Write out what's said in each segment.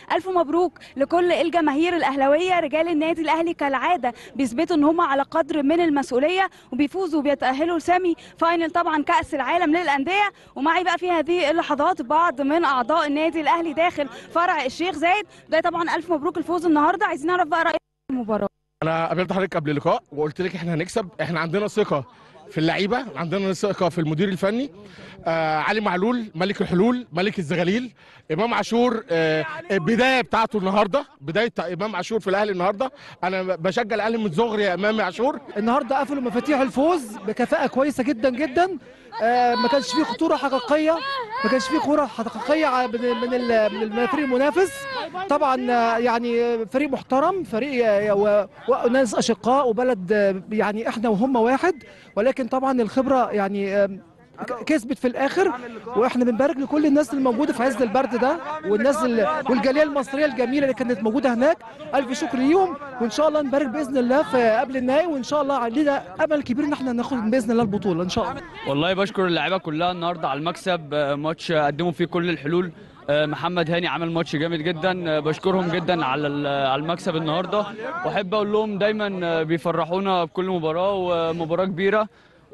الف مبروك لكل الجماهير الاهلاويه رجال النادي الاهلي كالعاده بيثبتوا ان هم على قدر من المسؤوليه وبيفوزوا وبيتاهلوا لسيمي فاينل طبعا كاس العالم للانديه ومعي بقى في هذه اللحظات بعض من اعضاء النادي الاهلي داخل فرع الشيخ زايد ده طبعا الف مبروك الفوز النهارده عايزين نعرف بقى رايك في المباراه انا قابلت حضرتك قبل اللقاء وقلت لك احنا هنكسب احنا عندنا ثقه في اللعيبه عندنا ثقه في المدير الفني آه علي معلول ملك الحلول ملك الزغاليل امام عاشور آه البدايه بتاعته النهارده بدايه امام عاشور في الاهلي النهارده انا بشجع الاهلي من صغري يا امام عاشور النهارده قفلوا مفاتيح الفوز بكفاءه كويسه جدا جدا آه، ما كانش فيه خطوره حقيقيه ما كانش فيه خطوره حقيقيه ع- من من ال- من الفريق المنافس طبعا آه، يعني فريق محترم فريق آه، و- وناس اشقاء وبلد آه، يعني احنا وهم واحد ولكن طبعا الخبره يعني آه، ك- كسبت في الاخر واحنا بنبارك لكل الناس اللي موجوده في عز البرد ده والناس ال- والجاليه المصريه الجميله اللي كانت موجوده هناك الف شكر ليهم وان شاء الله نبارك باذن الله في قبل النهائي وان شاء الله علينا امل كبير ان احنا ناخد باذن الله البطوله ان شاء الله والله بشكر اللعيبه كلها النهارده على المكسب آه، ماتش قدموا فيه كل الحلول آه، محمد هاني عمل ماتش جامد جدا آه، بشكرهم جدا على ال- على المكسب النهارده واحب اقول لهم دايما آه، بيفرحونا بكل مباراه ومباراه كبيره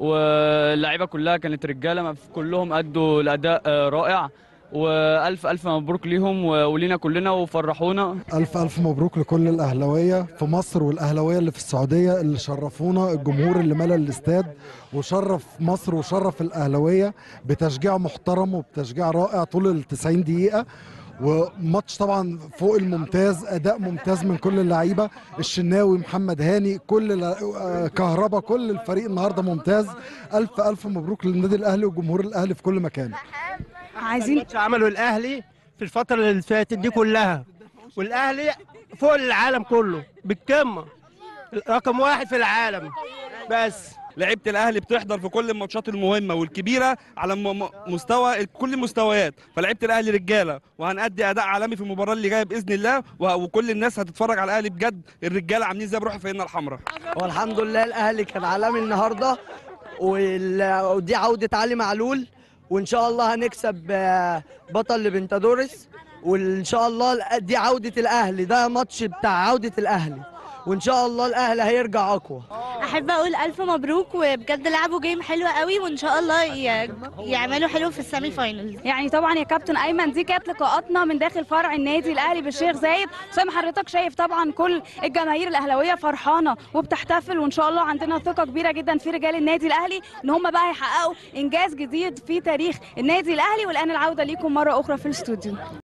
واللعيبه كلها كانت رجاله ما في- كلهم ادوا الاداء آه، رائع والف الف مبروك ليهم و- ولينا كلنا وفرحونا ألف ألف مبروك لكل الأهلاوية في مصر والأهلاوية اللي في السعودية اللي شرفونا الجمهور اللي ملى الاستاد وشرف مصر وشرف الأهلاوية بتشجيع محترم وبتشجيع رائع طول ال 90 دقيقة وماتش طبعا فوق الممتاز اداء ممتاز من كل اللعيبه الشناوي محمد هاني كل لا- آه، كهربا كل الفريق النهارده ممتاز الف الف مبروك للنادي الاهلي وجمهور الاهلي في كل مكان عايزين ماتش عمله الاهلي في الفتره اللي فاتت دي كلها والاهلي فوق العالم كله بالقمه رقم واحد في العالم بس لعيبه الاهلي بتحضر في كل الماتشات المهمه والكبيره على م- م- مستوى كل المستويات فلعيبه الاهلي رجاله وهنأدي اداء عالمي في المباراه اللي جايه باذن الله و- وكل الناس هتتفرج على الاهلي بجد الرجاله عاملين زي بروح فينا الحمراء والحمد لله الاهلي كان عالمي النهارده وال- ودي عوده علي معلول وان شاء الله هنكسب آه، بطل لبنتادورس وان شاء الله دي عوده الاهلي ده ماتش بتاع عوده الاهلي وان شاء الله الاهلي هيرجع اقوى احب اقول الف مبروك وبجد لعبوا جيم حلو قوي وان شاء الله ي- يعملوا حلو في السيمي فاينلز يعني طبعا يا كابتن ايمن دي كانت لقاءاتنا من داخل فرع النادي الاهلي بالشيخ زايد زي ما حضرتك شايف طبعا كل الجماهير الاهلاويه فرحانه وبتحتفل وان شاء الله عندنا ثقه كبيره جدا في رجال النادي الاهلي ان هم بقى هيحققوا انجاز جديد في تاريخ النادي الاهلي والان العوده ليكم مره اخرى في الاستوديو